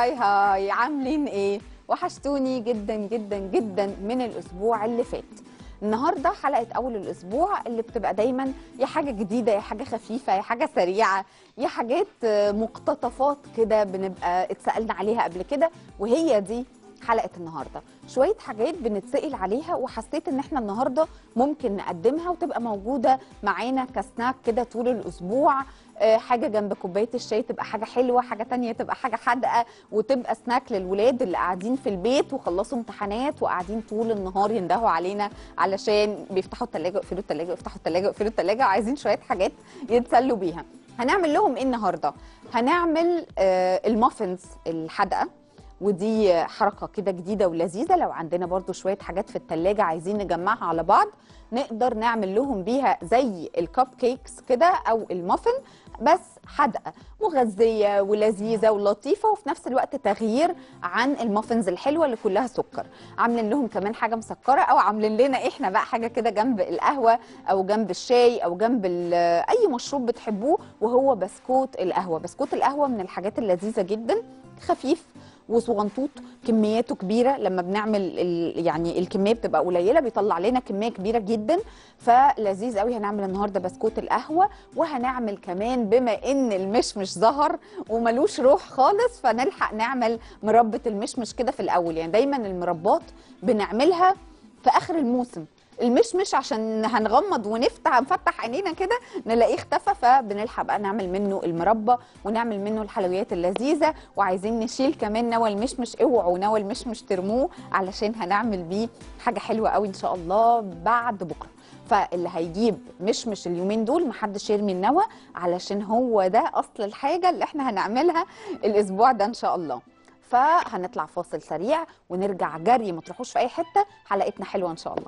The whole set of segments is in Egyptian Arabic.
هاي هاي عاملين ايه وحشتوني جدا جدا جدا من الاسبوع اللي فات النهارده حلقه اول الاسبوع اللي بتبقى دايما يا حاجه جديده يا حاجه خفيفه يا حاجه سريعه يا حاجات آه، مقتطفات كده بنبقى اتسالنا عليها قبل كده وهي دي حلقه النهارده شويه حاجات بنتسال عليها وحسيت ان احنا النهارده ممكن نقدمها وتبقى موجوده معانا كسناك كده طول الاسبوع آه، حاجه جنب كوبايه الشاي تبقى حاجه حلوه حاجه تانية تبقى حاجه حادقه وتبقى سناك للولاد اللي قاعدين في البيت وخلصوا امتحانات وقاعدين طول النهار يندهوا علينا علشان بيفتحوا التلاجة يقفلوا التلاجة يفتحوا التلاجة يقفلوا التلاجة وعايزين شويه حاجات يتسلوا بيها هنعمل لهم ايه النهارده هنعمل آه، المافنز الحادقه ودي حركة كده جديدة ولذيذة لو عندنا برضو شوية حاجات في التلاجة عايزين نجمعها على بعض نقدر نعمل لهم بيها زي الكب كيكس كده أو المافن بس حادقة مغذية ولذيذة ولطيفة وفي نفس الوقت تغيير عن المافنز الحلوة اللي كلها سكر عاملين لهم كمان حاجة مسكرة أو عاملين لنا إحنا بقى حاجة كده جنب القهوة أو جنب الشاي أو جنب ال- أي مشروب بتحبوه وهو بسكوت القهوة بسكوت القهوة من الحاجات اللذيذة جدا خفيف وصغنطوط كمياته كبيره لما بنعمل ال... يعني الكميه بتبقى قليله بيطلع لنا كميه كبيره جدا فلذيذ قوي هنعمل النهارده بسكوت القهوه وهنعمل كمان بما ان المشمش ظهر وملوش روح خالص فنلحق نعمل مربى المشمش كده في الاول يعني دايما المربات بنعملها في اخر الموسم المشمش عشان هنغمض ونفتح نفتح عينينا كده نلاقيه اختفى فبنلحق بقى نعمل منه المربى ونعمل منه الحلويات اللذيذه وعايزين نشيل كمان نوى المشمش اوعوا نوى المشمش ترموه علشان هنعمل بيه حاجه حلوه قوي ان شاء الله بعد بكره فاللي هيجيب مشمش اليومين دول محدش يرمي النوى علشان هو ده اصل الحاجه اللي احنا هنعملها الاسبوع ده ان شاء الله فهنطلع فاصل سريع ونرجع جري ما تروحوش في اي حته حلقتنا حلوه ان شاء الله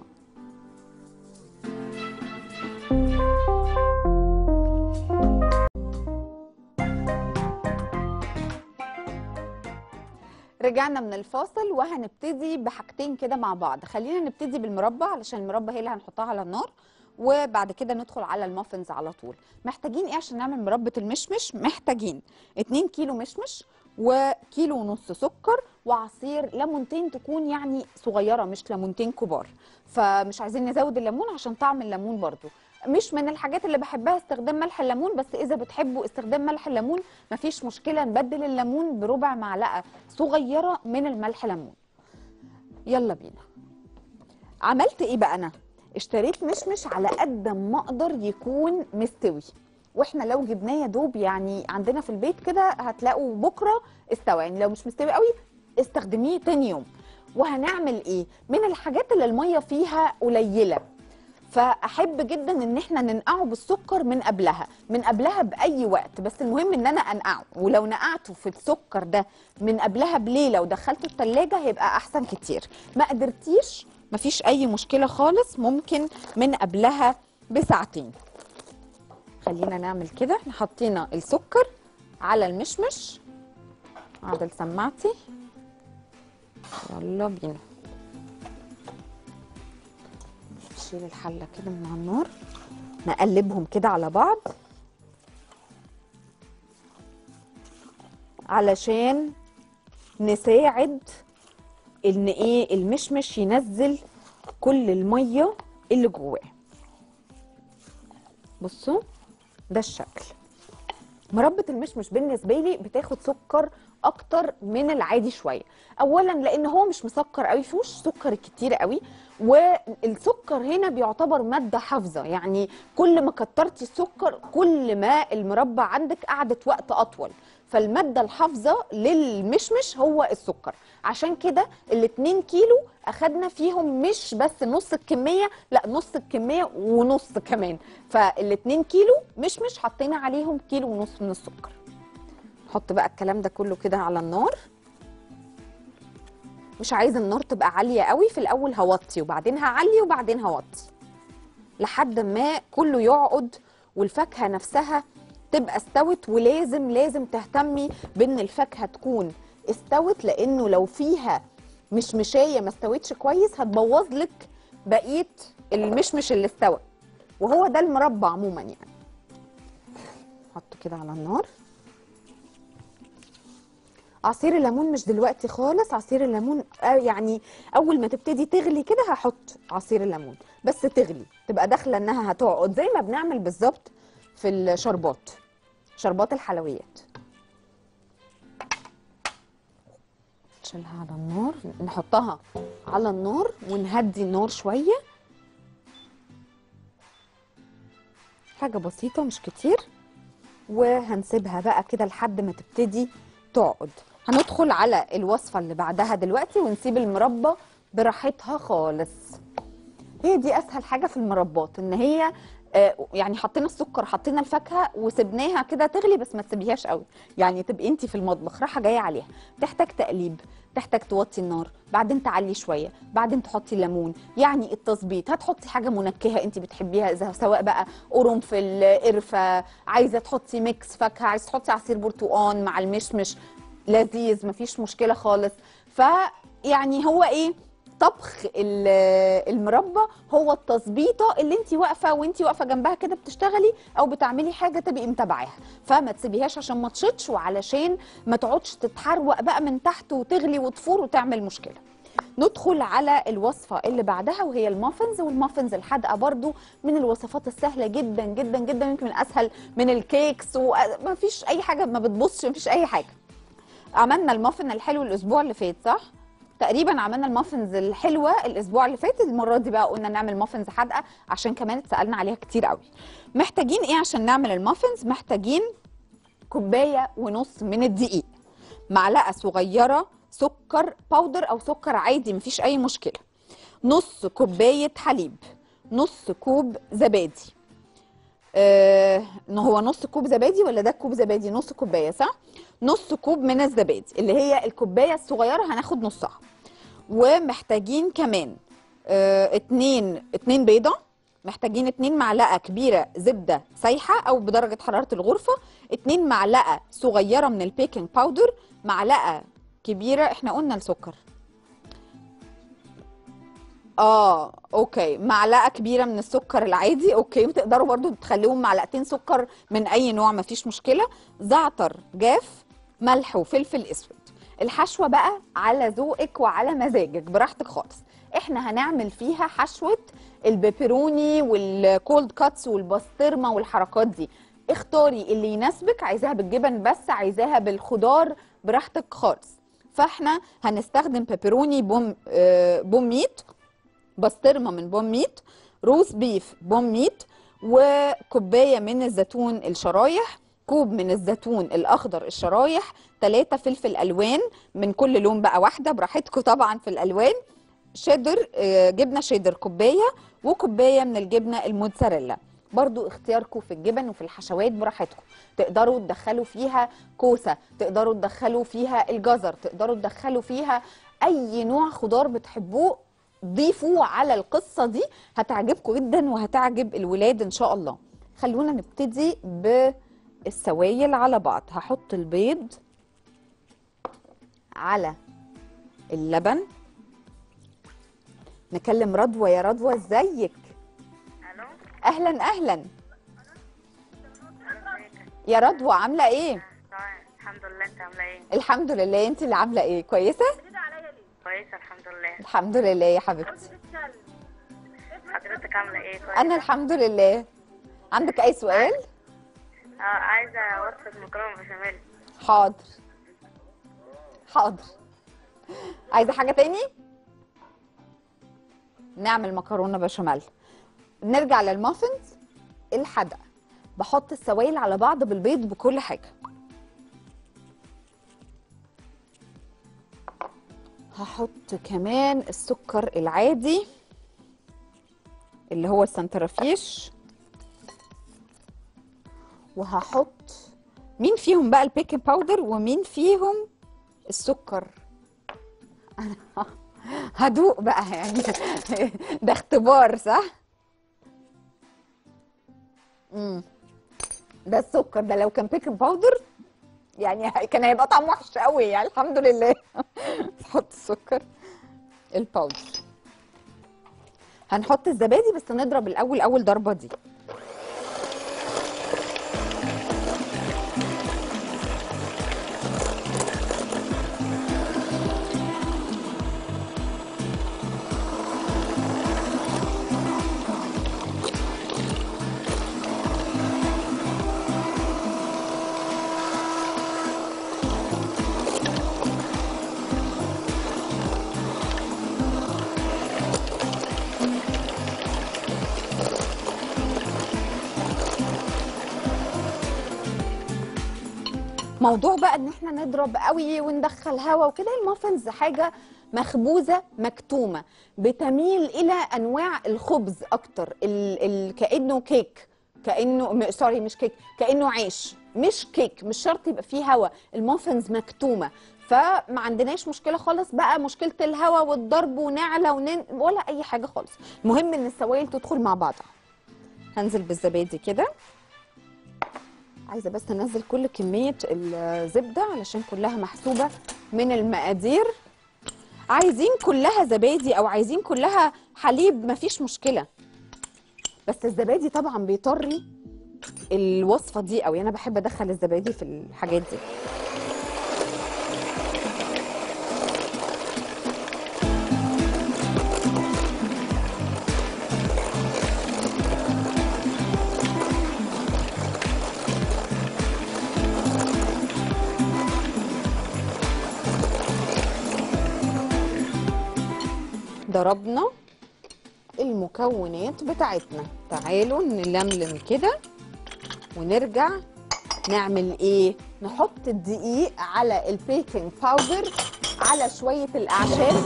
رجعنا من الفاصل وهنبتدي بحاجتين كده مع بعض خلينا نبتدي بالمربى علشان المربى هي اللي هنحطها على النار وبعد كده ندخل على المافنز على طول محتاجين ايه عشان نعمل مربى المشمش محتاجين 2 كيلو مشمش وكيلو ونص سكر وعصير ليمونتين تكون يعني صغيره مش ليمونتين كبار فمش عايزين نزود الليمون عشان طعم الليمون برضو مش من الحاجات اللي بحبها استخدام ملح الليمون بس اذا بتحبوا استخدام ملح الليمون مفيش مشكله نبدل الليمون بربع معلقه صغيره من الملح ليمون يلا بينا عملت ايه بقى انا اشتريت مشمش على قد ما اقدر يكون مستوي واحنا لو جبناه يا دوب يعني عندنا في البيت كده هتلاقوا بكره استوى يعني لو مش مستوي قوي استخدميه تاني يوم وهنعمل ايه من الحاجات اللي الميه فيها قليله فاحب جدا ان احنا ننقعه بالسكر من قبلها من قبلها باي وقت بس المهم ان انا انقعه ولو نقعته في السكر ده من قبلها بليله ودخلته التلاجة هيبقى احسن كتير ما قدرتيش مفيش اي مشكله خالص ممكن من قبلها بساعتين خلينا نعمل كده احنا حطينا السكر على المشمش عدل سماعتي يلا بينا نشيل الحله كده من على النار نقلبهم كده على بعض علشان نساعد ان ايه المشمش ينزل كل الميه اللي جواه بصوا ده الشكل مربى المشمش بالنسبه لي بتاخد سكر اكتر من العادي شويه اولا لان هو مش مسكر قوي فيهوش سكر كتير قوي والسكر هنا بيعتبر ماده حافظه يعني كل ما كترتي السكر كل ما المربى عندك قعدت وقت اطول فالماده الحافظه للمشمش هو السكر عشان كده الاتنين كيلو اخدنا فيهم مش بس نص الكميه لا نص الكميه ونص كمان فالاتنين كيلو مشمش حطينا عليهم كيلو ونص من السكر نحط بقى الكلام ده كله كده على النار مش عايزه النار تبقى عاليه قوي في الاول هوطي وبعدين هعلي وبعدين هوطي لحد ما كله يقعد والفاكهه نفسها تبقى استوت ولازم لازم تهتمي بان الفاكهه تكون استوت لانه لو فيها مش مشايه ما استوتش كويس هتبوظ لك بقيه المشمش اللي استوى وهو ده المربى عموما يعني حطه كده على النار عصير الليمون مش دلوقتي خالص عصير الليمون آه، يعني اول ما تبتدي تغلي كده هحط عصير الليمون بس تغلي تبقى داخله انها هتقعد زي ما بنعمل بالظبط في الشربات شربات الحلويات نشيلها على النار نحطها على النار ونهدي النار شويه حاجه بسيطه مش كتير وهنسيبها بقى كده لحد ما تبتدي تقعد هندخل على الوصفة اللي بعدها دلوقتي ونسيب المربى براحتها خالص هي دي اسهل حاجة في المربات ان هي آه، يعني حطينا السكر حطينا الفاكهة وسبناها كده تغلي بس ما تسيبيهاش قوي يعني تبقي انت في المطبخ رايحة جاية عليها تحتاج تقليب تحتاج توطي النار بعدين تعلي شويه بعدين تحطي ليمون يعني التظبيط هتحطي حاجه منكهه انت بتحبيها اذا سواء بقى قرنفل قرفه عايزه تحطي ميكس فاكهه عايزه تحطي عصير برتقان مع المشمش لذيذ مفيش مشكله خالص فيعني هو ايه طبخ ال- المربى هو التظبيطه اللي انت واقفه وانت واقفه جنبها كده بتشتغلي او بتعملي حاجه تبقي متابعاها فما تسيبيهاش عشان ما تشطش وعلشان ما تقعدش تتحروق بقى من تحت وتغلي وتفور وتعمل مشكله ندخل على الوصفة اللي بعدها وهي المافنز والمافنز الحادقة برضو من الوصفات السهلة جدا جدا جدا يمكن أسهل من الكيكس وما فيش أي حاجة ما بتبصش ما فيش أي حاجة عملنا المافن الحلو الأسبوع اللي فات صح؟ تقريبا عملنا المافنز الحلوه الاسبوع اللي فات المره دي بقى قلنا نعمل مافنز حادقه عشان كمان اتسالنا عليها كتير قوي محتاجين ايه عشان نعمل المافنز محتاجين كوبايه ونص من الدقيق معلقه صغيره سكر باودر او سكر عادي مفيش اي مشكله نص كوبايه حليب نص كوب زبادي آه هو نص كوب زبادي ولا ده كوب زبادي نص كوبايه صح نص كوب من الزبادي اللي هي الكوبايه الصغيره هناخد نصها ومحتاجين كمان آه اتنين اتنين بيضه محتاجين اتنين معلقه كبيره زبده سايحه او بدرجه حراره الغرفه اتنين معلقه صغيره من البيكنج باودر معلقه كبيره احنا قلنا السكر اه اوكي معلقه كبيره من السكر العادي اوكي وتقدروا برضو تخليهم معلقتين سكر من اي نوع مفيش مشكله زعتر جاف ملح وفلفل اسود الحشوه بقى على ذوقك وعلى مزاجك براحتك خالص احنا هنعمل فيها حشوه البيبروني والكولد كاتس والبسطرمه والحركات دي اختاري اللي يناسبك عايزاها بالجبن بس عايزاها بالخضار براحتك خالص فاحنا هنستخدم بيبروني بوم آه بوم ميت بسطرمه من بوم ميت روز بيف بوم ميت وكوبايه من الزيتون الشرايح كوب من الزيتون الاخضر الشرايح ثلاثة فلفل الوان من كل لون بقى واحده براحتكم طبعا في الالوان شيدر آه، جبنه شيدر كوبايه وكوبايه من الجبنه الموتزاريلا برضو اختياركم في الجبن وفي الحشوات براحتكم تقدروا تدخلوا فيها كوسه تقدروا تدخلوا فيها الجزر تقدروا تدخلوا فيها اي نوع خضار بتحبوه ضيفوا على القصه دي هتعجبكم جدا وهتعجب الولاد ان شاء الله خلونا نبتدي بالسوائل على بعض هحط البيض على اللبن نكلم رضوى يا رضوى ازيك الو اهلا اهلا يا رضوى عامله ايه تمام الحمد لله انت عامله ايه الحمد لله انت اللي عامله ايه كويسه كويسه الحمد لله الحمد لله يا حبيبتي حضرتك عامله ايه كويسه انا الحمد لله عندك اي سؤال اه عايزه وصفه مكرونه بشاميل حاضر حاضر عايزه حاجه تاني نعمل مكرونه بشاميل نرجع للمافنز الحدقه بحط السوائل على بعض بالبيض بكل حاجه هحط كمان السكر العادي اللي هو السنترفيش وهحط مين فيهم بقى البيكنج باودر ومين فيهم السكر انا هدوق بقى يعني ده اختبار صح امم ده السكر ده لو كان بيكنج باودر يعني هي- كان هيبقى طعمه وحش قوي يعني الحمد لله نحط السكر الباودر هنحط الزبادي بس نضرب الاول اول ضربه دي موضوع بقى ان احنا نضرب قوي وندخل هوا وكده المافنز حاجه مخبوزه مكتومه بتميل الى انواع الخبز اكتر ال ال كانه كيك كانه م- سوري مش كيك كانه عيش مش كيك مش شرط يبقى فيه هوا المافنز مكتومه فما عندناش مشكله خالص بقى مشكله الهوا والضرب ونعلى ونن ولا اي حاجه خالص المهم ان السوائل تدخل مع بعضها هنزل بالزبادي كده عايزه بس انزل كل كميه الزبده علشان كلها محسوبه من المقادير عايزين كلها زبادي او عايزين كلها حليب مفيش مشكله بس الزبادي طبعا بيطري الوصفه دي قوي انا بحب ادخل الزبادي في الحاجات دي ضربنا المكونات بتاعتنا تعالوا نلملم كده ونرجع نعمل ايه نحط الدقيق على البيكنج باودر على شويه الاعشاب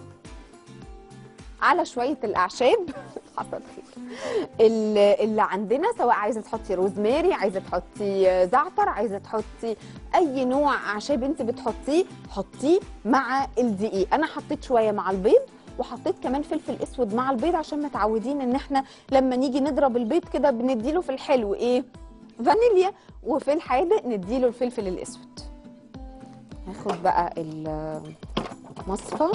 على شويه الاعشاب حصل خير ال- اللي عندنا سواء عايزه تحطي روزماري عايزه تحطي زعتر عايزه تحطي اي نوع اعشاب انت بتحطيه حطيه مع الدقيق انا حطيت شويه مع البيض وحطيت كمان فلفل اسود مع البيض عشان متعودين ان احنا لما نيجي نضرب البيض كده بنديله في الحلو ايه فانيليا وفي الحادق نديله الفلفل الاسود هاخد بقى المصفى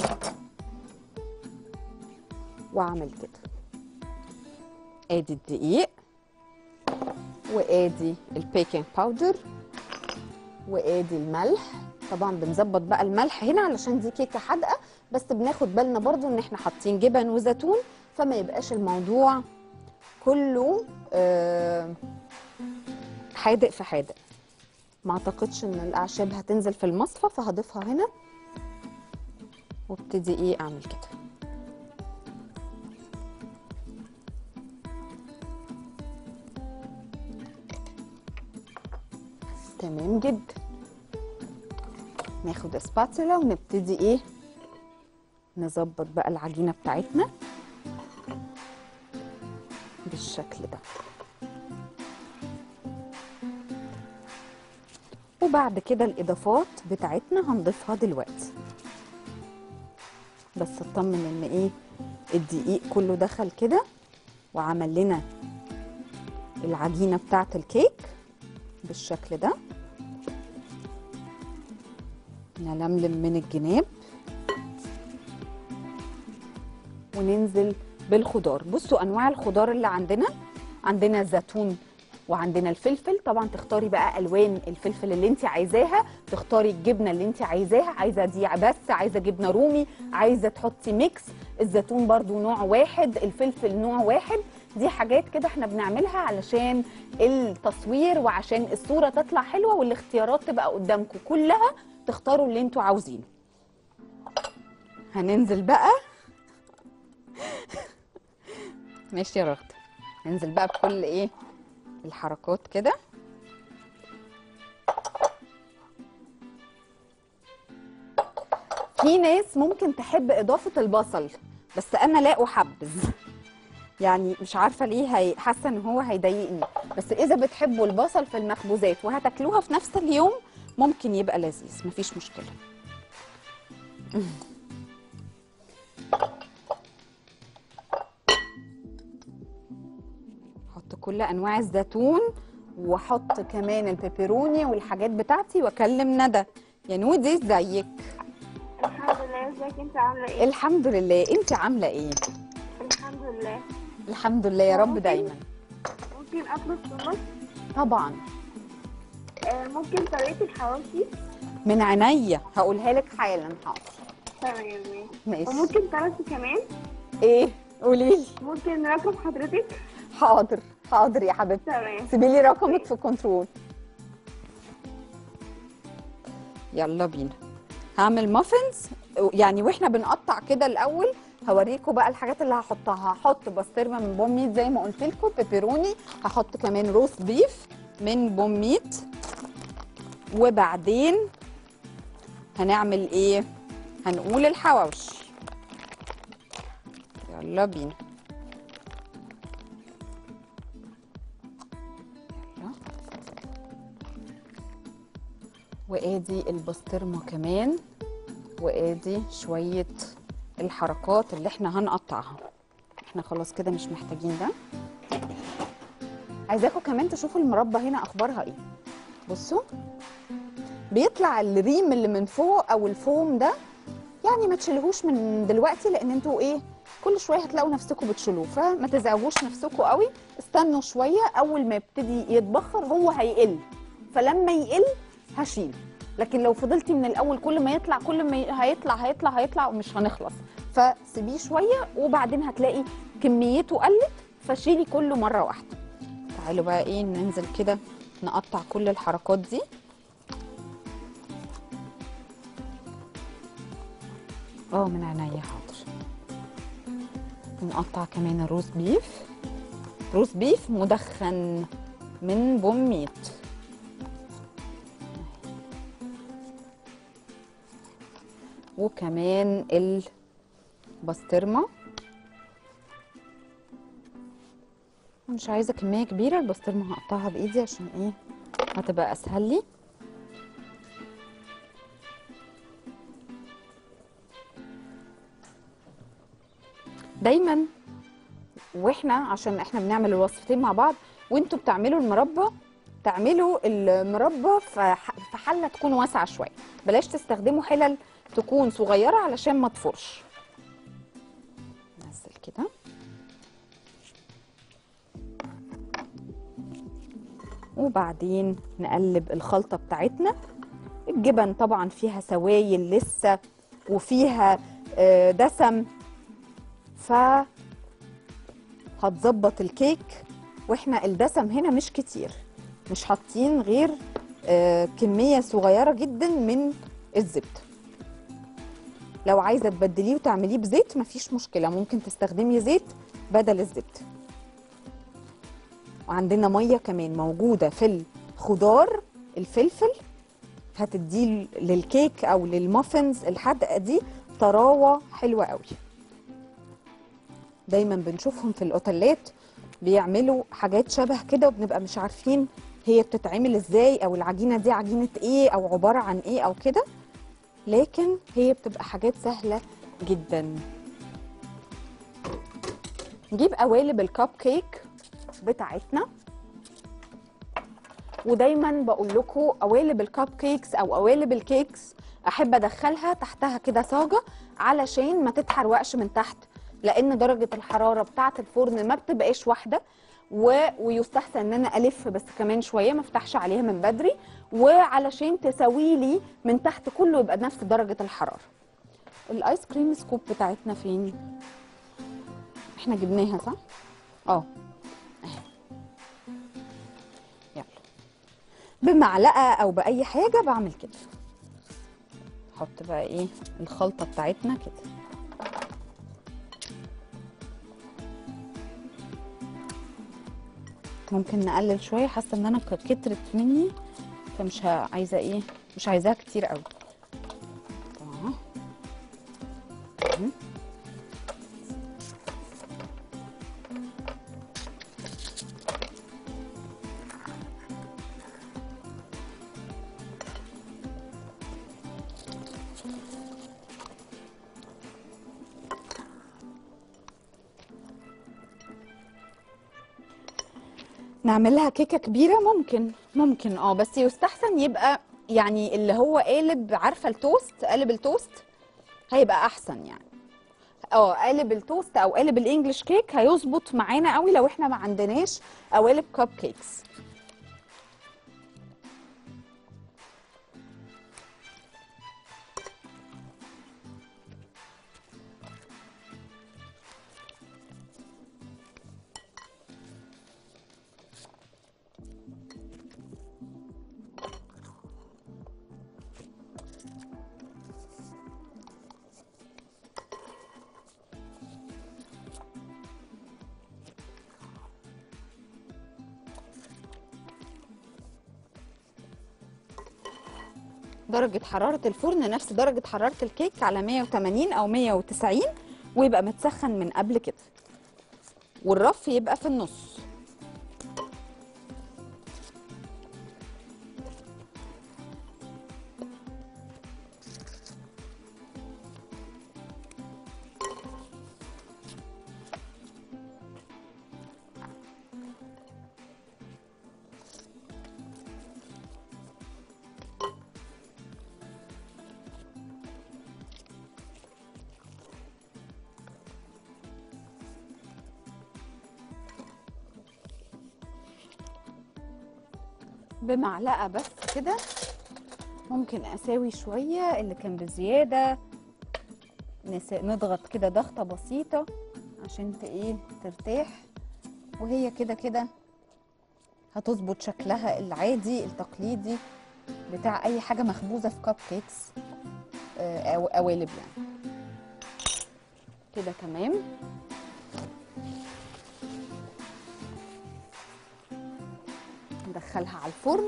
واعمل كده ادي الدقيق وادي البيكنج باودر وادي الملح طبعا بنظبط بقى الملح هنا علشان دي كيكه حادقه بس بناخد بالنا برضو ان احنا حاطين جبن وزيتون فما يبقاش الموضوع كله آه، حادق في حادق ما اعتقدش ان الاعشاب هتنزل في المصفى فهضيفها هنا وابتدي ايه اعمل كده تمام جدا ناخد سباتولا ونبتدي ايه نظبط بقى العجينه بتاعتنا بالشكل ده وبعد كده الاضافات بتاعتنا هنضيفها دلوقتي بس اطمن ان ايه الدقيق كله دخل كده وعمل لنا العجينه بتاعه الكيك بالشكل ده نلملم من الجناب وننزل بالخضار بصوا انواع الخضار اللي عندنا عندنا الزيتون وعندنا الفلفل طبعا تختاري بقى الوان الفلفل اللي انت عايزاها تختاري الجبنه اللي انت عايزاها عايزه دي بس عايزه جبنه رومي عايزه تحطي ميكس الزيتون برضو نوع واحد الفلفل نوع واحد دي حاجات كده احنا بنعملها علشان التصوير وعشان الصوره تطلع حلوه والاختيارات تبقى قدامكم كلها تختاروا اللي انتوا عاوزينه هننزل بقى ماشي يا رغد ننزل بقى بكل ايه الحركات كده في ناس ممكن تحب اضافه البصل بس انا لا احبذ يعني مش عارفه ليه هي حاسه ان هو هيضايقني بس اذا بتحبوا البصل في المخبوزات وهتاكلوها في نفس اليوم ممكن يبقى لذيذ مفيش مشكله احط كل انواع الزيتون واحط كمان البيبروني والحاجات بتاعتي واكلم ندى يا نودي ازيك الحمد لله ازيك انت عامله ايه الحمد لله انت عامله ايه الحمد لله الحمد لله يا رب ممكن؟ دايما ممكن اطلب في النص طبعا آه، ممكن طريقه الحواوشي من عينيا هقولها لك حالا حاضر تمام ماشي ماشي وممكن طريقتي كمان ايه قولي لي ممكن رقم حضرتك حاضر حاضر يا حبيبتي تمام سيبي لي رقمك في كنترول يلا بينا هعمل مافنز يعني واحنا بنقطع كده الاول هوريكم بقى الحاجات اللي هحطها هحط بسطرمه من بوميت زي ما قلت لكم بيبروني هحط كمان روست بيف من بوميت وبعدين هنعمل ايه هنقول الحواوشي يلا بينا يلا. وادي البسطرمه كمان وادي شويه الحركات اللي احنا هنقطعها احنا خلاص كده مش محتاجين ده عايزاكم كمان تشوفوا المربى هنا اخبارها ايه بصوا بيطلع الريم اللي من فوق او الفوم ده يعني ما تشيلهوش من دلوقتي لان انتوا ايه كل شويه هتلاقوا نفسكم بتشيلوه فما تزعجوش نفسكم قوي استنوا شويه اول ما يبتدي يتبخر هو هيقل فلما يقل هشيله لكن لو فضلتي من الاول كل ما يطلع كل ما ي- هيطلع هيطلع هيطلع ومش هنخلص فسيبيه شويه وبعدين هتلاقي كميته قلت فشيلي كله مره واحده تعالوا بقى ايه ننزل كده نقطع كل الحركات دي اه من عينيا حاضر نقطع كمان الروز بيف روز بيف مدخن من بوميت وكمان البسطرمه مش عايزه كميه كبيره البسطرمه هقطعها بايدي عشان ايه هتبقى اسهل لي دايما واحنا عشان احنا بنعمل الوصفتين مع بعض وانتوا بتعملوا المربى تعملوا المربى في ح- في حله تكون واسعه شويه بلاش تستخدموا حلل تكون صغيره علشان ما تفرش نزل كده وبعدين نقلب الخلطه بتاعتنا الجبن طبعا فيها سوائل لسه وفيها آه، دسم ف هتظبط الكيك واحنا الدسم هنا مش كتير مش حاطين غير آه، كميه صغيره جدا من الزبده لو عايزه تبدليه وتعمليه بزيت مفيش مشكله ممكن تستخدمي زيت بدل الزبده وعندنا ميه كمان موجوده في الخضار الفلفل هتديه للكيك او للمافنز الحدقه دي طراوه حلوه قوي دايما بنشوفهم في الاوتيلات بيعملوا حاجات شبه كده وبنبقى مش عارفين هي بتتعمل ازاي او العجينه دي عجينه ايه او عباره عن ايه او كده لكن هي بتبقى حاجات سهله جدا نجيب قوالب الكب كيك بتاعتنا ودايما بقول لكم قوالب الكب كيكس او قوالب الكيكس احب ادخلها تحتها كده صاجه علشان ما تتحرقش من تحت لان درجه الحراره بتاعه الفرن ما بتبقاش واحده و... ويستحسن ان انا الف بس كمان شويه ما افتحش عليها من بدري وعلشان تسوي لي من تحت كله يبقى نفس درجه الحراره الايس كريم سكوب بتاعتنا فين احنا جبناها صح اه أهي. يلا بمعلقه او باي حاجه بعمل كده احط بقى ايه الخلطه بتاعتنا كده ممكن نقلل شويه حاسه ان انا ك- كترت مني فمش ه- عايزه ايه مش عايزاها كتير قوي آه. مم. نعملها كيكه كبيره ممكن ممكن اه بس يستحسن يبقى يعني اللي هو قالب عارفه التوست قالب التوست هيبقى احسن يعني اه قالب التوست او قالب الانجليش كيك هيظبط معانا قوي لو احنا ما عندناش قوالب كب كيكس درجة حرارة الفرن نفس درجة حرارة الكيك على 180 أو 190 ويبقى متسخن من قبل كده والرف يبقى في النص بمعلقة بس كده ممكن أساوي شوية اللي كان بزيادة نس- نضغط كده ضغطة بسيطة عشان ت- ايه ترتاح وهي كده كده هتظبط شكلها العادي التقليدي بتاع أي حاجة مخبوزة في كاب كيكس آه، أو قوالب يعني كده تمام ندخلها على الفرن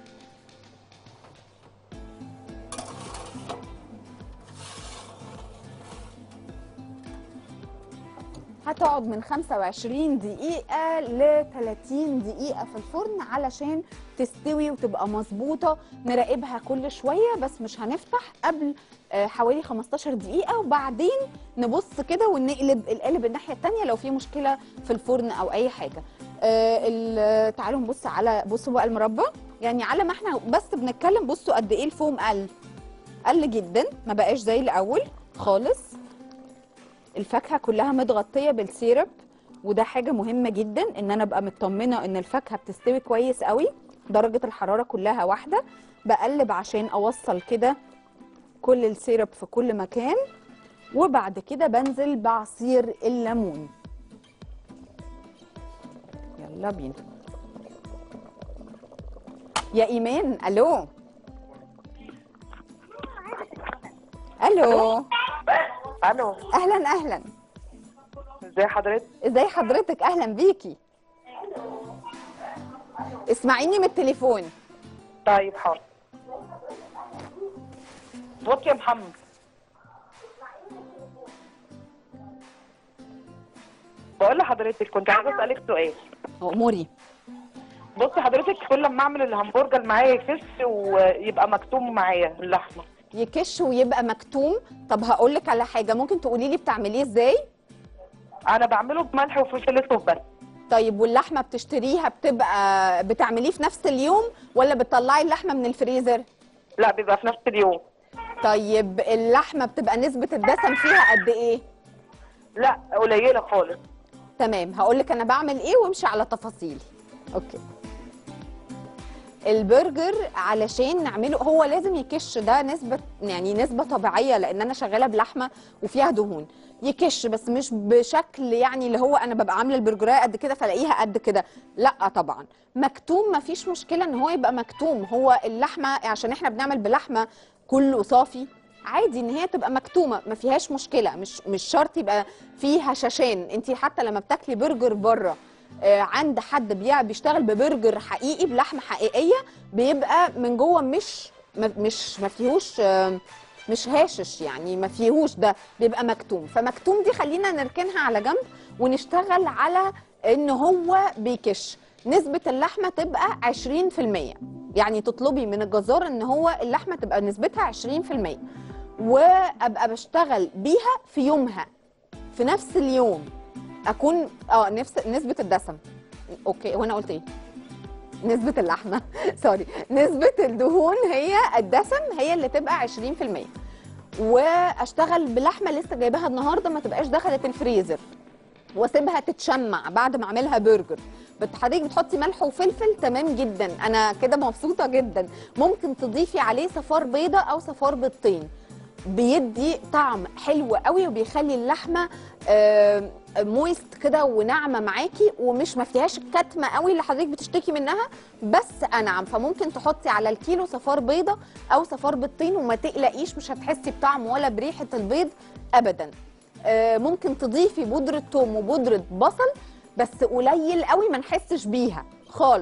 هتقعد من 25 دقيقة ل 30 دقيقة في الفرن علشان تستوي وتبقى مظبوطة نراقبها كل شوية بس مش هنفتح قبل آه، حوالي 15 دقيقة وبعدين نبص كده ونقلب القالب الناحية التانية لو في مشكلة في الفرن أو أي حاجة آه، ال- تعالوا نبص على بصوا بقى المربى يعني على ما احنا بس بنتكلم بصوا قد ايه الفوم قل قل جدا ما بقاش زي الاول خالص الفاكهه كلها متغطيه بالسيرب وده حاجه مهمه جدا ان انا ابقى مطمنه ان الفاكهه بتستوي كويس قوي درجه الحراره كلها واحده بقلب عشان اوصل كده كل السيرب في كل مكان وبعد كده بنزل بعصير الليمون يلا بينا يا ايمان الو الو الو اهلا اهلا ازي حضرتك ازاي حضرتك اهلا بيكي اسمعيني من التليفون طيب حاضر بص يا محمد بقول لحضرتك كنت عايزه اسالك سؤال اموري بصي حضرتك كل ما اعمل الهمبرجر معايا يفش ويبقى مكتوم معايا اللحمه يكش ويبقى مكتوم طب هقول لك على حاجه ممكن تقولي لي بتعمليه ازاي انا بعمله بملح وفلفل اسود بس طيب واللحمه بتشتريها بتبقى بتعمليه في نفس اليوم ولا بتطلعي اللحمه من الفريزر لا بيبقى في نفس اليوم طيب اللحمه بتبقى نسبه الدسم فيها قد ايه لا قليله خالص تمام هقول لك انا بعمل ايه وامشي على تفاصيلي اوكي البرجر علشان نعمله هو لازم يكش ده نسبة يعني نسبة طبيعية لأن أنا شغالة بلحمة وفيها دهون يكش بس مش بشكل يعني اللي هو أنا ببقى عاملة البرجراية قد كده فلاقيها قد كده لا طبعا مكتوم مفيش مشكلة إن هو يبقى مكتوم هو اللحمة عشان إحنا بنعمل بلحمة كله صافي عادي ان هي تبقى مكتومه ما فيهاش مشكله مش مش شرط يبقى فيها شاشان انت حتى لما بتاكلي برجر بره آه، عند حد بيع بيشتغل ببرجر حقيقي بلحمه حقيقيه بيبقى من جوه مش ما- مش ما فيهوش آه، مش هاشش يعني ما فيهوش ده بيبقى مكتوم فمكتوم دي خلينا نركنها على جنب ونشتغل على ان هو بيكش نسبة اللحمة تبقى 20% يعني تطلبي من الجزار ان هو اللحمة تبقى نسبتها 20% وابقى بشتغل بيها في يومها في نفس اليوم اكون اه نفس نسبة الدسم اوكي وانا قلت ايه نسبة اللحمة سوري نسبة الدهون هي الدسم هي اللي تبقى 20% واشتغل بلحمة لسه جايباها النهاردة ما تبقاش دخلت الفريزر واسيبها تتشمع بعد ما اعملها برجر بت- حضرتك بتحطي ملح وفلفل تمام جدا انا كده مبسوطه جدا ممكن تضيفي عليه صفار بيضه او صفار بيضتين بيدي طعم حلو قوي وبيخلي اللحمه آه، مويست كده وناعمه معاكي ومش ما فيهاش الكتمه قوي اللي حضرتك بتشتكي منها بس انعم فممكن تحطي على الكيلو صفار بيضه او صفار بيضتين وما تقلقيش مش هتحسي بطعم ولا بريحه البيض ابدا آه، ممكن تضيفي بودرة توم وبودرة بصل بس قليل قوي ما نحسش بيها خالص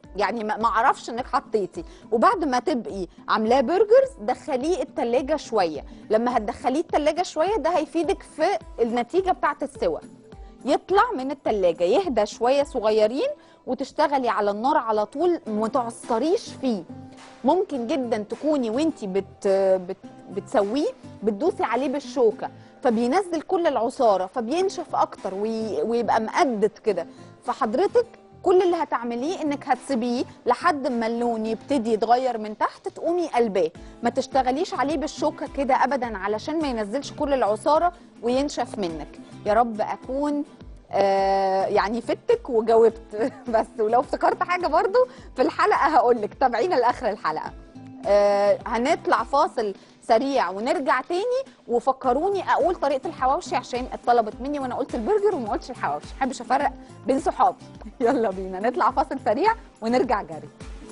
يعني ما ما اعرفش انك حطيتي وبعد ما تبقي عاملاه برجرز دخليه التلاجة شويه لما هتدخليه التلاجة شويه ده هيفيدك في النتيجه بتاعه السوى يطلع من التلاجة يهدى شويه صغيرين وتشتغلي على النار على طول ما تعصريش فيه ممكن جدا تكوني وانتي بت بت بتسويه بتدوسي عليه بالشوكه فبينزل كل العصاره فبينشف اكتر وي- ويبقى مقدد كده فحضرتك كل اللي هتعمليه انك هتسيبيه لحد ما اللون يبتدي يتغير من تحت تقومي قلباه ما تشتغليش عليه بالشوكه كده ابدا علشان ما ينزلش كل العصاره وينشف منك يا رب اكون آه يعني فتك وجاوبت بس ولو افتكرت حاجه برضو في الحلقه هقول لك تابعينا لاخر الحلقه آه هنطلع فاصل سريع ونرجع تاني وفكروني اقول طريقه الحواوشي عشان اتطلبت مني وانا قلت البرجر وما قلتش الحواوشي ما بحبش افرق بين صحابي يلا بينا نطلع فاصل سريع ونرجع جري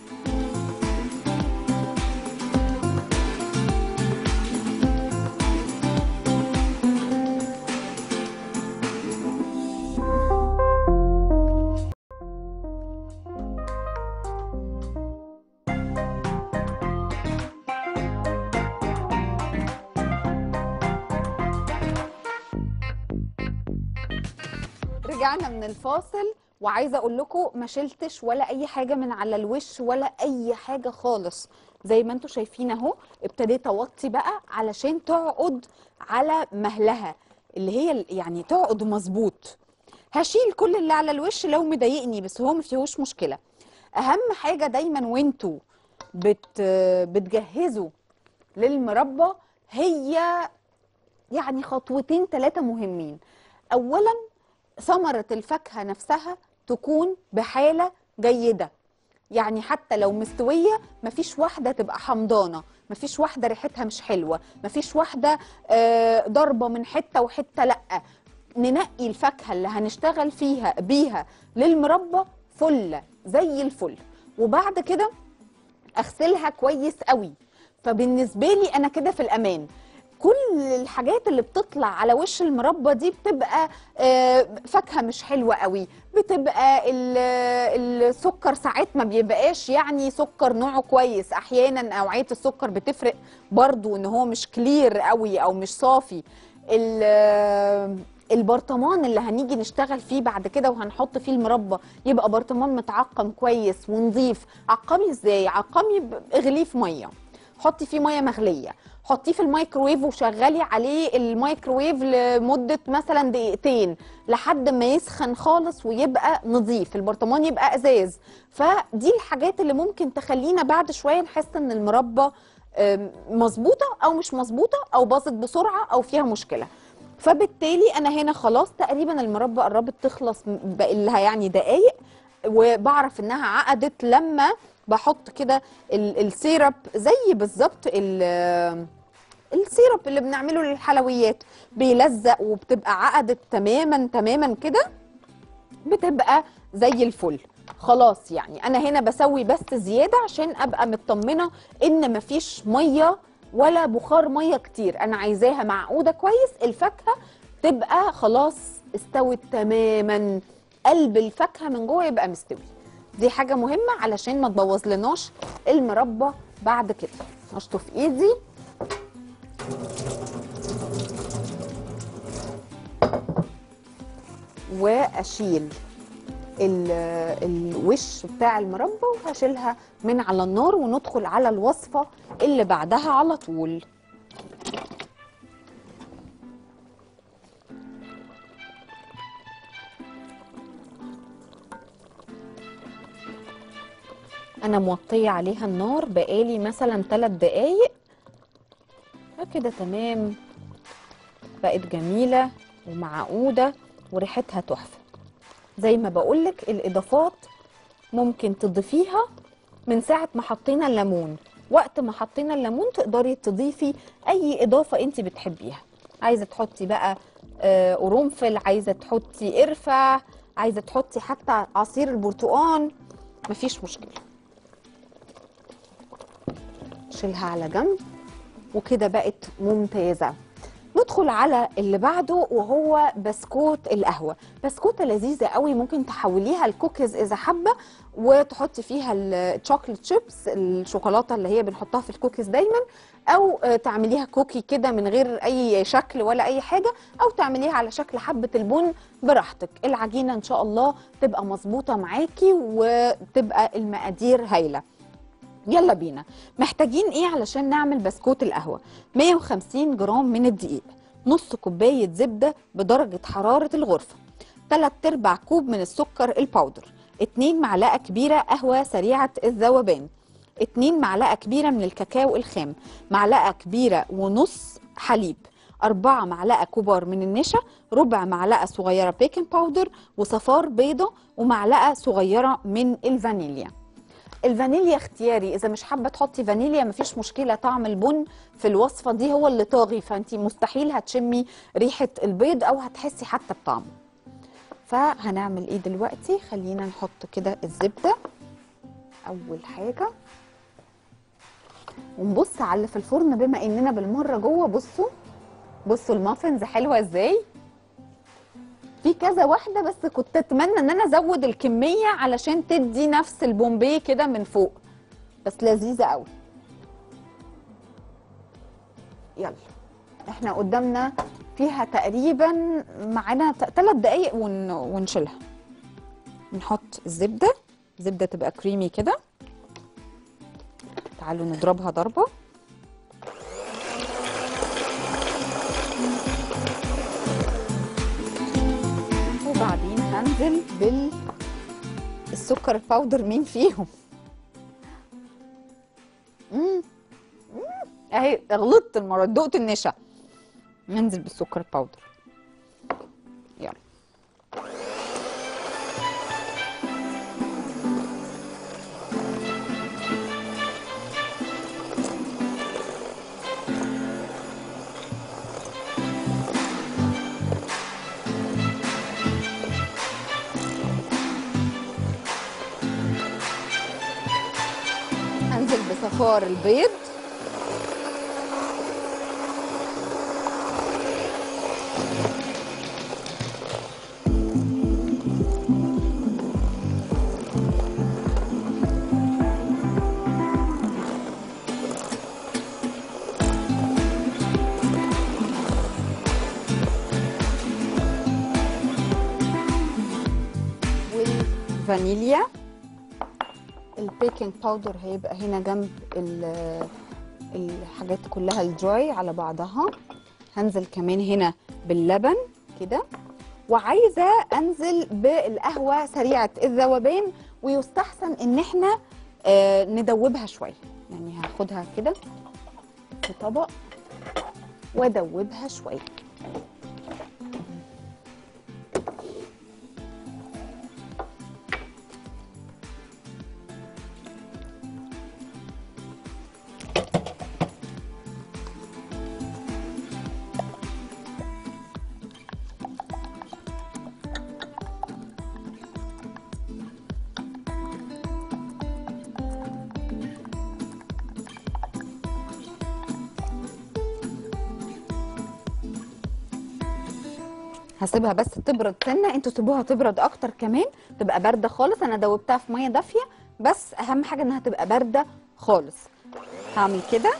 رجعنا من الفاصل وعايزه اقول لكم ما شلتش ولا اي حاجه من على الوش ولا اي حاجه خالص زي ما انتم شايفين اهو ابتديت اوطي بقى علشان تقعد على مهلها اللي هي ال- يعني تقعد مظبوط هشيل كل اللي على الوش لو مضايقني بس هو ما فيهوش مشكله اهم حاجه دايما وانتوا بت بتجهزوا للمربى هي يعني خطوتين ثلاثه مهمين اولا ثمرة الفاكهة نفسها تكون بحالة جيدة يعني حتى لو مستوية مفيش واحدة تبقى حمضانة مفيش واحدة ريحتها مش حلوة مفيش واحدة آه، ضربة من حتة وحتة لأ ننقي الفاكهة اللي هنشتغل فيها بيها للمربى فلة زي الفل وبعد كده اغسلها كويس قوي فبالنسبه لي انا كده في الامان كل الحاجات اللي بتطلع على وش المربى دي بتبقى آه، فاكهه مش حلوه قوي بتبقى ال- السكر ساعات ما بيبقاش يعني سكر نوعه كويس احيانا نوعيه السكر بتفرق برضو ان هو مش كلير قوي او مش صافي ال- البرطمان اللي هنيجي نشتغل فيه بعد كده وهنحط فيه المربى يبقى برطمان متعقم كويس ونظيف عقمي ازاي عقمي ب- اغليه في ميه حطي فيه ميه مغليه حطيه في الميكروويف وشغلي عليه الميكروويف لمده مثلا دقيقتين لحد ما يسخن خالص ويبقى نظيف البرطمان يبقى ازاز فدي الحاجات اللي ممكن تخلينا بعد شويه نحس ان المربى آم، مظبوطه او مش مظبوطه او باظت بسرعه او فيها مشكله فبالتالي انا هنا خلاص تقريبا المربى قربت تخلص م- باقي لها يعني دقايق وبعرف انها عقدت لما بحط كده ال- السيرب زي بالظبط ال- السيرب اللي بنعمله للحلويات بيلزق وبتبقى عقدت تماما تماما كده بتبقى زي الفل خلاص يعني انا هنا بسوي بس زياده عشان ابقى مطمنه ان مفيش ميه ولا بخار ميه كتير انا عايزاها معقوده كويس الفاكهه تبقى خلاص استوت تماما قلب الفاكهه من جوه يبقى مستوي دي حاجه مهمه علشان ما تبوظ لناش المربى بعد كده اشطف ايدي واشيل ال- الوش بتاع المربى وهشيلها من على النار وندخل على الوصفة اللي بعدها على طول انا موطية عليها النار بقالي مثلا 3 دقايق كده تمام بقت جميلة ومعقودة وريحتها تحفة زي ما بقولك الإضافات ممكن تضيفيها من ساعة ما حطينا الليمون وقت ما حطينا الليمون تقدري تضيفي أي إضافة أنت بتحبيها عايزة تحطي بقى آه، قرنفل عايزة تحطي قرفة عايزة تحطي حتى عصير البرتقال مفيش مشكلة شيلها على جنب وكده بقت ممتازة ندخل ندخل على اللي بعده وهو بسكوت القهوه بسكوته لذيذه قوي ممكن تحوليها الكوكيز اذا حابه وتحطي فيها الشوكليت شيبس الشوكولاته اللي هي بنحطها في الكوكيز دايما او آه، تعمليها كوكي كده من غير اي شكل ولا اي حاجه او تعمليها على شكل حبه البن براحتك العجينه ان شاء الله تبقى مظبوطه معاكي وتبقى المقادير هايله يلا بينا محتاجين ايه علشان نعمل بسكوت القهوه 150 جرام من الدقيق نص كوبايه زبده بدرجه حراره الغرفه 3 ارباع كوب من السكر الباودر 2 معلقه كبيره قهوه سريعه الذوبان 2 معلقه كبيره من الكاكاو الخام معلقه كبيره ونص حليب أربعة معلقة كبار من النشا ربع معلقة صغيرة بيكنج باودر وصفار بيضة ومعلقة صغيرة من الفانيليا الفانيليا اختياري اذا مش حابه تحطي فانيليا مفيش مشكله طعم البن في الوصفه دي هو اللي طاغي فانت مستحيل هتشمي ريحه البيض او هتحسي حتى بطعمه فهنعمل ايه دلوقتي خلينا نحط كده الزبده اول حاجه ونبص على اللي في الفرن بما اننا بالمره جوه بصوا بصوا المافنز حلوه ازاي في كذا واحده بس كنت اتمنى ان انا ازود الكميه علشان تدي نفس البومبي كده من فوق بس لذيذه قوي يلا احنا قدامنا فيها تقريبا معانا ثلاث دقايق ون... ونشيلها نحط الزبده زبده تبقى كريمي كده تعالوا نضربها ضربه وبعدين هنزل بالسكر الباودر مين فيهم مم. مم. اهي غلطت المره دي، دقت النشا ننزل بالسكر الباودر يلا انزل بصفار البيض والفانيليا البيكنج باودر هيبقى هنا جنب ال- الحاجات كلها الدراي على بعضها هنزل كمان هنا باللبن كده وعايزه انزل بالقهوه سريعه الذوبان ويستحسن ان احنا آه ندوبها شويه يعني هاخدها كده في طبق وادوبها شويه هسيبها بس تبرد سنه انتوا سيبوها تبرد اكتر كمان تبقى بارده خالص انا دوبتها في ميه دافيه بس اهم حاجه انها تبقى بارده خالص هعمل كده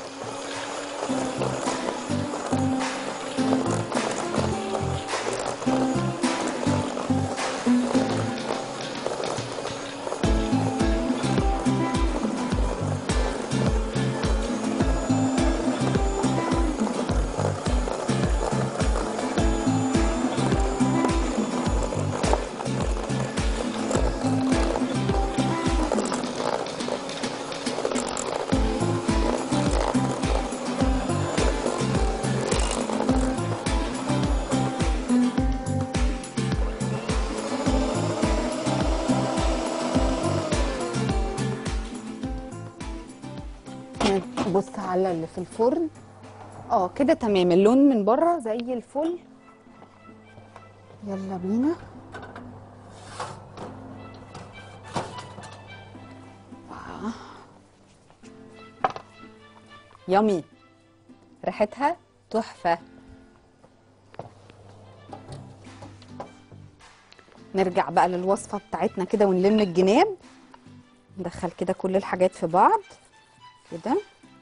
نبص على اللي في الفرن اه كده تمام اللون من بره زي الفل يلا بينا آه. يامي ريحتها تحفه نرجع بقى للوصفه بتاعتنا كده ونلم الجناب ندخل كده كل الحاجات في بعض كده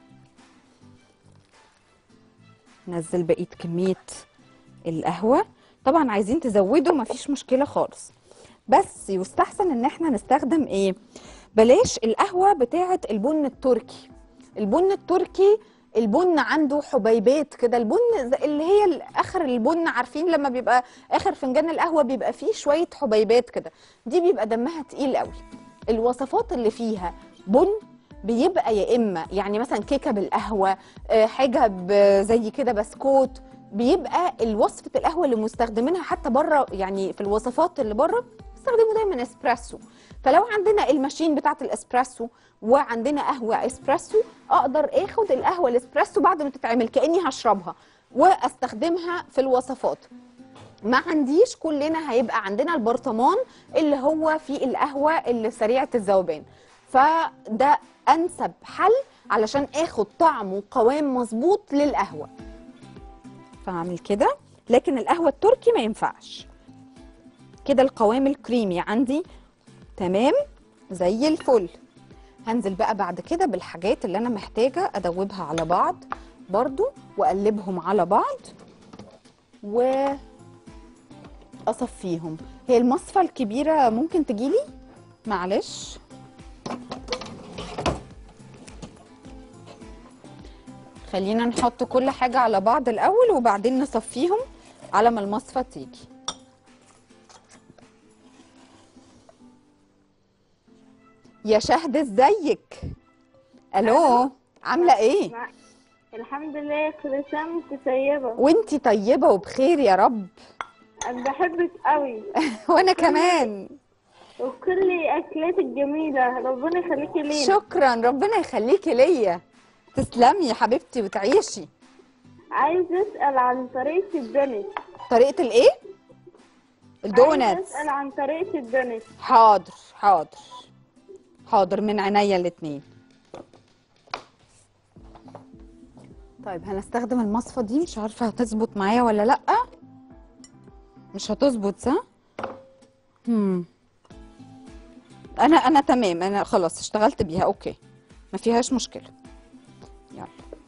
نزل بقيه كميه القهوه طبعا عايزين تزودوا مفيش مشكله خالص بس يستحسن ان احنا نستخدم ايه بلاش القهوه بتاعه البن التركي البن التركي البن عنده حبيبات كده البن زي- اللي هي ال- اخر البن عارفين لما بيبقى اخر فنجان القهوه بيبقى فيه شويه حبيبات كده دي بيبقى دمها تقيل قوي الوصفات اللي فيها بن بيبقى يا اما يعني مثلا كيكه بالقهوه آه، حاجه ب- زي كده بسكوت بيبقى الوصفه القهوه اللي مستخدمينها حتى بره يعني في الوصفات اللي بره بيستخدموا دايما اسبريسو فلو عندنا الماشين بتاعه الاسبريسو وعندنا قهوه اسبريسو اقدر اخد القهوه الاسبريسو بعد ما تتعمل كاني هشربها واستخدمها في الوصفات ما عنديش كلنا هيبقى عندنا البرطمان اللي هو فيه القهوه اللي سريعه الذوبان فده انسب حل علشان اخد طعم وقوام مظبوط للقهوه فاعمل كده لكن القهوه التركي ما ينفعش كده القوام الكريمي عندي تمام زي الفل هنزل بقى بعد كده بالحاجات اللي انا محتاجه ادوبها على بعض برضو واقلبهم على بعض و اصفيهم هي المصفى الكبيره ممكن تجيلي معلش خلينا نحط كل حاجه على بعض الاول وبعدين نصفيهم على ما المصفى تيجي يا شهد ازيك الو عامله ايه مع- الحمد لله كل سنة وانت طيبة وانتي طيبه وبخير يا رب أنا بحبك قوي وانا كمان وكل أكلاتك جميلة ربنا يخليكي لينا شكرا ربنا يخليكي ليا تسلمي يا حبيبتي وتعيشي عايزة أسأل عن طريقة الدونت طريقه الايه عايزة الدوناتس أسأل عن طريقة الدونت حاضر حاضر حاضر من عينيا الاتنين طيب هنستخدم المصفى دي مش عارفه هتظبط معايا ولا لا مش هتظبط صح هم انا انا تمام انا خلاص اشتغلت بيها اوكي ما فيهاش مشكله يلا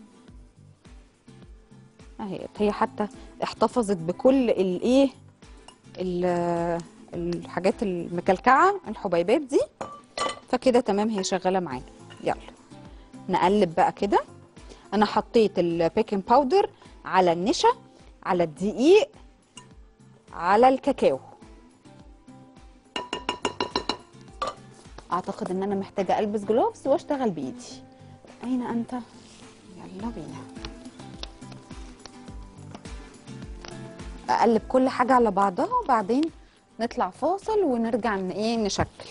اهي هي حتى احتفظت بكل الايه ال- الحاجات المكلكعه الحبيبات دي فكده تمام هي شغاله معانا يلا نقلب بقى كده انا حطيت البيكنج باودر على النشا على الدقيق على الكاكاو اعتقد ان انا محتاجه البس جلوفز واشتغل بايدي اين انت يلا بينا اقلب كل حاجه على بعضها وبعدين نطلع فاصل ونرجع ن- ايه نشكل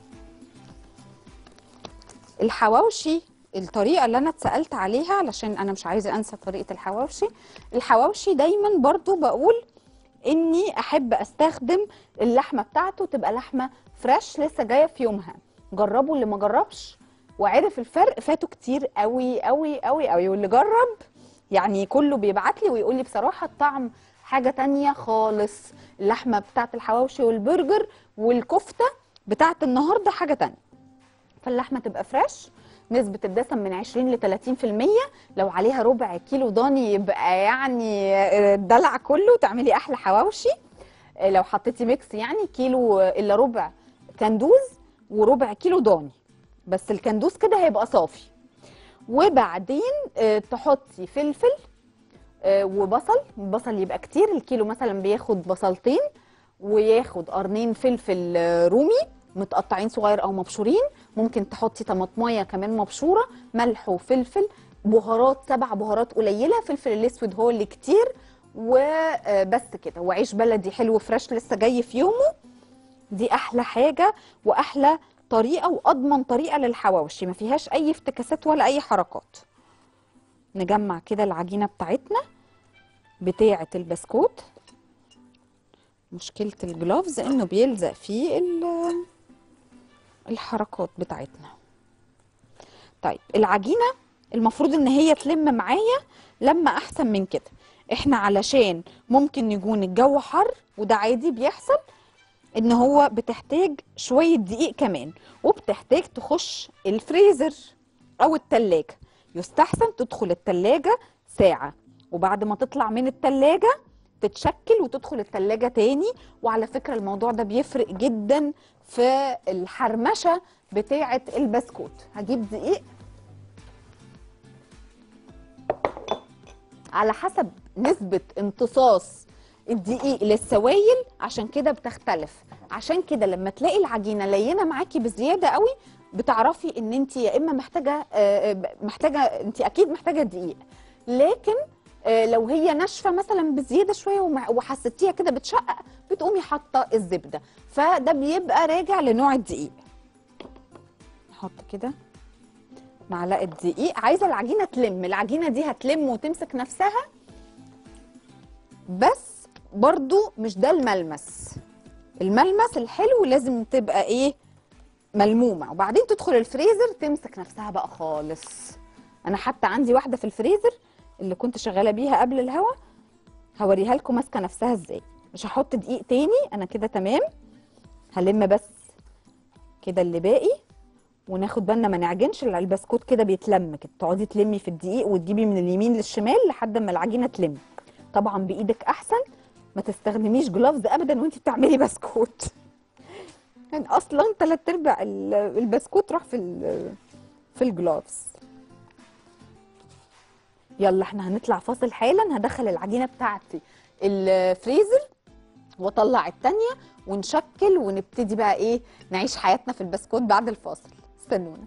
الحواوشي الطريقه اللي انا اتسالت عليها علشان انا مش عايزه انسى طريقه الحواوشي الحواوشي دايما برضو بقول اني احب استخدم اللحمه بتاعته تبقى لحمه فريش لسه جايه في يومها جربوا اللي ما جربش وعرف الفرق فاتوا كتير قوي قوي قوي قوي واللي جرب يعني كله بيبعت لي ويقول لي بصراحه الطعم حاجه تانية خالص اللحمه بتاعت الحواوشي والبرجر والكفته بتاعت النهارده حاجه تانية فاللحمه تبقى فريش نسبة الدسم من 20 ل 30% لو عليها ربع كيلو ضاني يبقى يعني الدلع كله تعملي احلى حواوشي لو حطيتي ميكس يعني كيلو الا ربع كندوز وربع كيلو ضاني بس الكندوز كده هيبقى صافي وبعدين آه، تحطي فلفل آه، وبصل البصل يبقى كتير الكيلو مثلا بياخد بصلتين وياخد قرنين فلفل آه، رومي متقطعين صغير او مبشورين ممكن تحطي طماطمايه كمان مبشوره ملح وفلفل بهارات سبع بهارات قليله فلفل الاسود هو اللي كتير وبس كده وعيش بلدي حلو فريش لسه جاي في يومه دي احلى حاجه واحلى طريقه واضمن طريقه للحواوشي ما فيهاش اي افتكاسات ولا اي حركات نجمع كده العجينه بتاعتنا بتاعه البسكوت مشكله الجلوفز انه بيلزق فيه ال- الحركات بتاعتنا طيب العجينه المفروض ان هي تلم معايا لما احسن من كده احنا علشان ممكن يكون الجو حر وده عادي بيحصل ان هو بتحتاج شويه دقيق كمان وبتحتاج تخش الفريزر او التلاجة يستحسن تدخل التلاجة ساعه وبعد ما تطلع من التلاجة تتشكل وتدخل التلاجة تاني وعلى فكرة الموضوع ده بيفرق جدا في الحرمشة بتاعة البسكوت هجيب دقيق على حسب نسبة امتصاص الدقيق للسوائل عشان كده بتختلف عشان كده لما تلاقي العجينة لينة معاكي بزيادة قوي بتعرفي ان انت يا اما محتاجة آه، آه، محتاجة انت اكيد محتاجة دقيق لكن آه، لو هي ناشفه مثلا بزياده شويه ومع- وحسيتيها كده بتشقق بتقومي حاطه الزبده فده بيبقى راجع لنوع الدقيق نحط كده معلقه دقيق عايزه العجينه تلم العجينه دي هتلم وتمسك نفسها بس برضو مش ده الملمس الملمس الحلو لازم تبقى ايه ملمومه وبعدين تدخل الفريزر تمسك نفسها بقى خالص انا حتى عندي واحده في الفريزر اللي كنت شغاله بيها قبل الهوا هوريها لكم ماسكه نفسها ازاي مش هحط دقيق تاني انا كده تمام هلم بس كده اللي باقي وناخد بالنا ما نعجنش لأن البسكوت كده بيتلم كده تقعدي تلمي في الدقيق وتجيبي من اليمين للشمال لحد ما العجينه تلم طبعا بايدك احسن ما تستخدميش جلافز ابدا وانت بتعملي بسكوت يعني اصلا تلات ارباع ال- البسكوت راح في ال- في الجلافز يلا احنا هنطلع فاصل حالا هدخل العجينه بتاعتي الفريزر واطلع التانية ونشكل ونبتدي بقى ايه نعيش حياتنا في البسكوت بعد الفاصل استنونا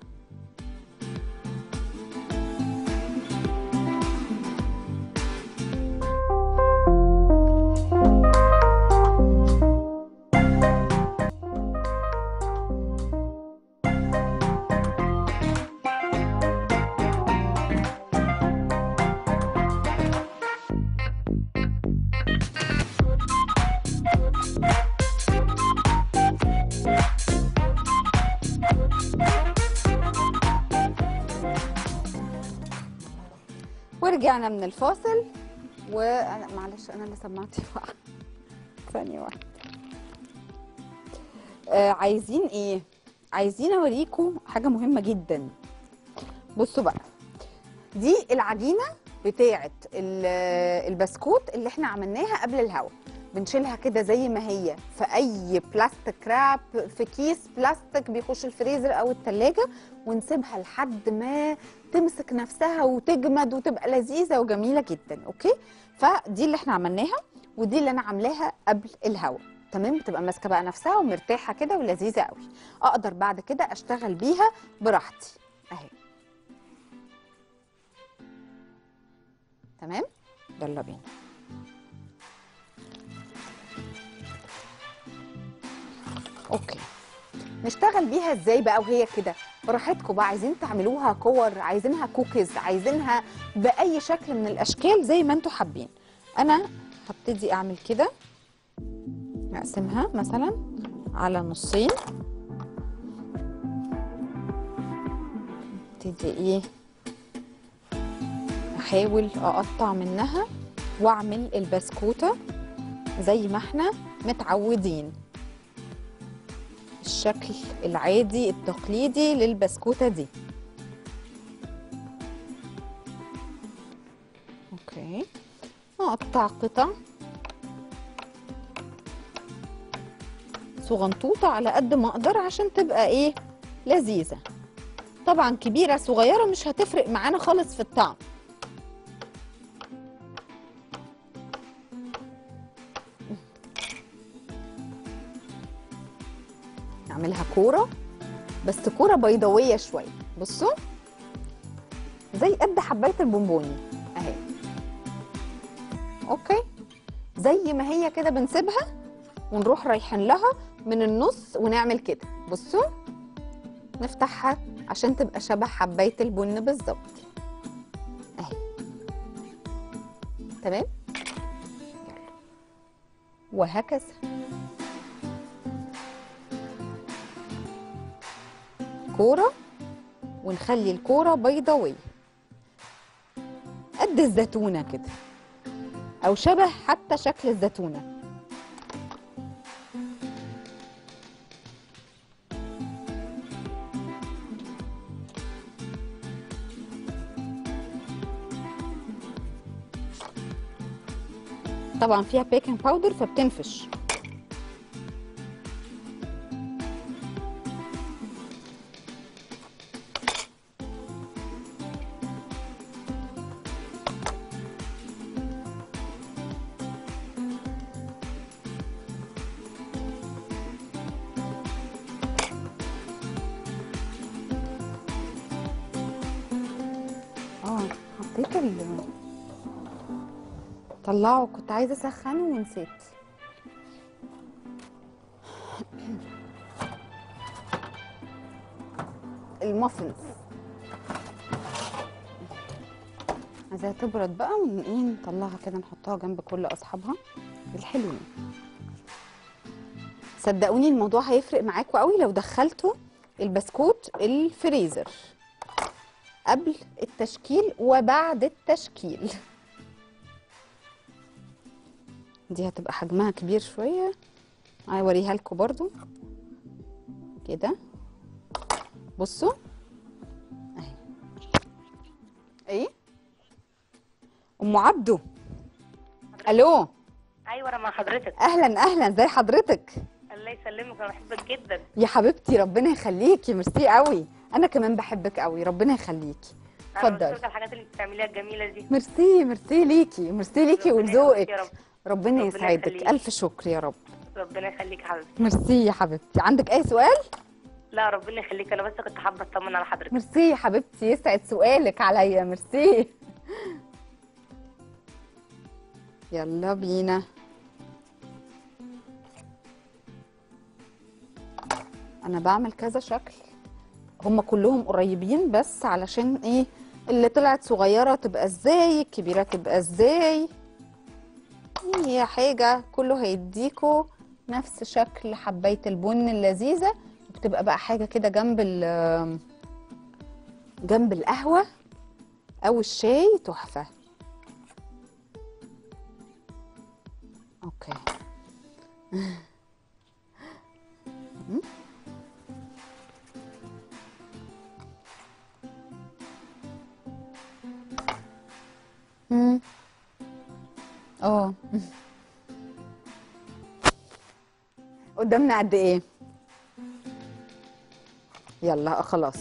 ورجعنا من الفاصل وانا معلش انا اللي سمعتي بقى ثانيه واحده آه عايزين ايه عايزين اوريكم حاجه مهمه جدا بصوا بقى دي العجينه بتاعه ال- البسكوت اللي احنا عملناها قبل الهوا بنشيلها كده زي ما هي في اي بلاستيك راب في كيس بلاستيك بيخش الفريزر او التلاجة ونسيبها لحد ما تمسك نفسها وتجمد وتبقى لذيذه وجميله جدا اوكي فدي اللي احنا عملناها ودي اللي انا عاملاها قبل الهوا تمام بتبقى ماسكه بقى نفسها ومرتاحه كده ولذيذه قوي اقدر بعد كده اشتغل بيها براحتي اهي تمام يلا بينا اوكي نشتغل بيها ازاي بقى وهي كده براحتكم بقى عايزين تعملوها كور عايزينها كوكيز عايزينها باي شكل من الاشكال زي ما انتوا حابين انا هبتدي اعمل كده اقسمها مثلا على نصين ابتدي ايه احاول اقطع منها واعمل البسكوته زي ما احنا متعودين الشكل العادي التقليدي للبسكوته دي اوكي اقطع قطع صغنطوطه على قد ما اقدر عشان تبقى ايه لذيذه طبعا كبيره صغيره مش هتفرق معانا خالص في الطعم نعملها كوره بس كوره بيضاويه شويه بصوا زي قد حبايه البونبوني اهي اوكي زي ما هي كده بنسيبها ونروح رايحين لها من النص ونعمل كده بصوا نفتحها عشان تبقى شبه حبايه البن بالظبط اهي تمام يلا وهكذا كوره ونخلي الكوره بيضاويه قد الزيتونه كده او شبه حتى شكل الزيتونه طبعا فيها بيكنج باودر فبتنفش اه حطيت ال طلعه كنت عايزه اسخنه ونسيت المافنز عايزاها تبرد بقى ون ايه نطلعها كده نحطها جنب كل اصحابها الحلوين صدقوني الموضوع هيفرق معاكوا قوي لو دخلتوا البسكوت الفريزر قبل التشكيل وبعد التشكيل دي هتبقى حجمها كبير شوية هوريها لكم برضو كده بصوا اهي ايه ام عبدو الو ايوه انا مع حضرتك اهلا اهلا زي حضرتك الله يسلمك انا بحبك جدا يا حبيبتي ربنا يخليكي ميرسي قوي انا كمان بحبك قوي ربنا يخليكي انا اتفضل مبسوطه الحاجات اللي بتعمليها الجميله دي ميرسي ميرسي ليكي ميرسي ليكي ربنا ولذوقك يخليك يا رب. ربنا ربنا يسعدك يخليك. الف شكر يا رب ربنا يخليك يا حبيبتي ميرسي يا حبيبتي عندك اي سؤال لا ربنا يخليك انا بس كنت حابه اطمن على حضرتك ميرسي يا حبيبتي يسعد سؤالك عليا ميرسي يلا بينا انا بعمل كذا شكل هم كلهم قريبين بس علشان ايه اللي طلعت صغيره تبقى ازاي الكبيره تبقى ازاي هي حاجه كله هيديكوا نفس شكل حبايه البن اللذيذه بتبقى بقى حاجه كده جنب ال جنب القهوه او الشاي تحفه اوكي مم. اه قدامنا قد ايه يلا خلاص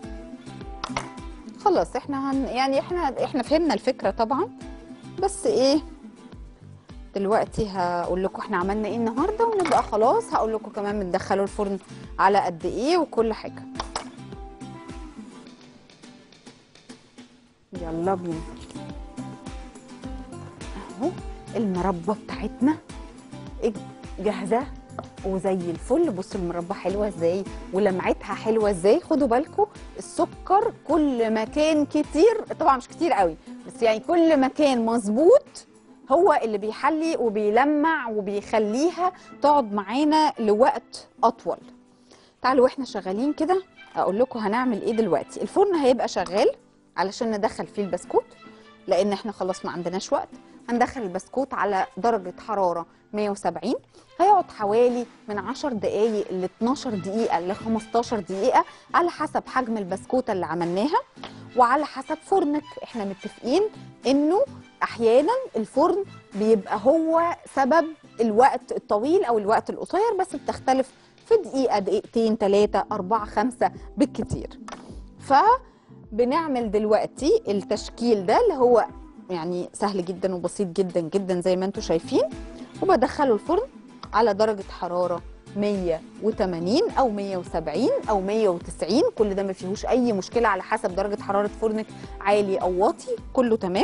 خلاص احنا هن يعني احنا احنا فهمنا الفكره طبعا بس ايه دلوقتي هقول لكم احنا عملنا ايه النهارده ونبقى خلاص هقول لكم كمان بندخلوا الفرن على قد ايه وكل حاجه يلا بينا اهو المربى بتاعتنا جاهزه وزي الفل بصوا المربى حلوه ازاي ولمعتها حلوه ازاي خدوا بالكم السكر كل ما كان كتير طبعا مش كتير قوي بس يعني كل ما كان مظبوط هو اللي بيحلي وبيلمع وبيخليها تقعد معانا لوقت اطول تعالوا واحنا شغالين كده اقول لكم هنعمل ايه دلوقتي الفرن هيبقى شغال علشان ندخل فيه البسكوت لان احنا خلاص ما عندناش وقت هندخل البسكوت على درجه حراره 170 هيقعد حوالي من 10 دقايق ل 12 دقيقه ل 15 دقيقه على حسب حجم البسكوته اللي عملناها وعلى حسب فرنك احنا متفقين انه احيانا الفرن بيبقى هو سبب الوقت الطويل او الوقت القصير بس بتختلف في دقيقه دقيقتين ثلاثه اربعه خمسه بالكتير فبنعمل دلوقتي التشكيل ده اللي هو يعني سهل جدا وبسيط جدا جدا زي ما انتم شايفين وبدخله الفرن على درجه حراره 180 او 170 او 190 كل ده ما فيهوش اي مشكله على حسب درجه حراره فرنك عالي او واطي كله تمام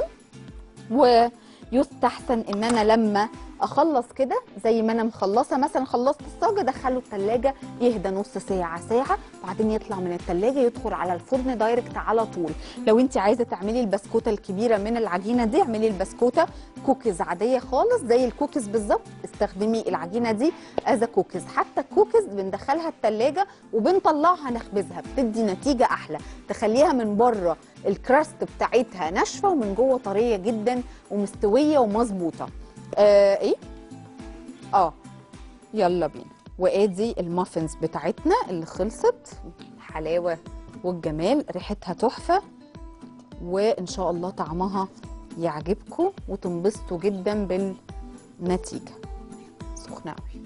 ويستحسن ان انا لما اخلص كده زي ما انا مخلصه مثلا خلصت الصاج ادخله التلاجة يهدى نص ساعه ساعه بعدين يطلع من التلاجة يدخل على الفرن دايركت على طول لو انت عايزه تعملي البسكوته الكبيره من العجينه دي اعملي البسكوته كوكيز عاديه خالص زي الكوكيز بالظبط استخدمي العجينه دي از كوكيز حتى الكوكيز بندخلها التلاجة وبنطلعها نخبزها بتدي نتيجه احلى تخليها من بره الكراست بتاعتها ناشفه ومن جوه طريه جدا ومستويه ومظبوطه آه ايه اه يلا بينا وادي المافنز بتاعتنا اللي خلصت الحلاوه والجمال ريحتها تحفه وان شاء الله طعمها يعجبكم وتنبسطوا جدا نتيجه سخنه قوي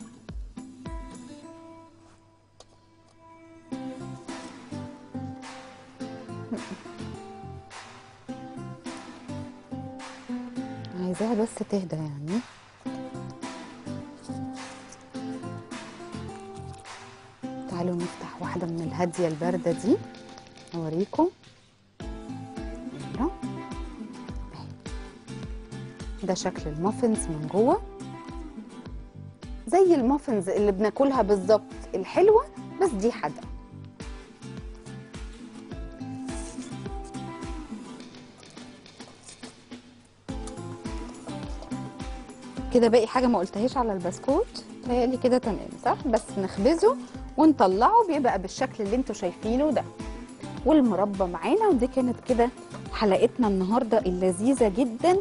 عايزاها بس تهدى يعني تعالوا نفتح واحدة من الهادية الباردة دي أوريكم يلا أهي. ده شكل المافنز من جوه زي المافنز اللي بناكلها بالظبط الحلوة بس دي حادقة كده باقي حاجه ما قلتهاش على البسكوت تهيألي كده تمام صح بس نخبزه ونطلعه بيبقى بالشكل اللي انتوا شايفينه ده والمربى معانا ودي كانت كده حلقتنا النهارده اللذيذه جدا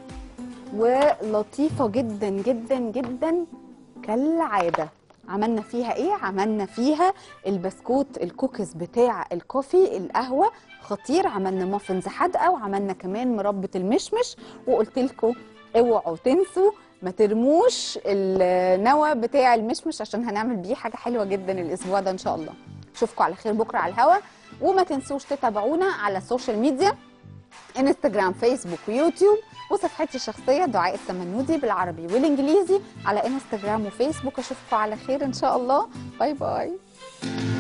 ولطيفه جدا جدا جدا كالعاده عملنا فيها ايه عملنا فيها البسكوت الكوكيز بتاع الكوفي القهوه خطير عملنا مافنز حادقه وعملنا كمان مربى المشمش وقلت لكم اوعوا تنسوا ما ترموش النوى بتاع المشمش عشان هنعمل بيه حاجه حلوه جدا الاسبوع ده ان شاء الله اشوفكم على خير بكره على الهوا وما تنسوش تتابعونا على السوشيال ميديا انستجرام فيسبوك ويوتيوب وصفحتي الشخصيه دعاء السمنودي بالعربي والانجليزي على انستجرام وفيسبوك اشوفكم على خير ان شاء الله باي باي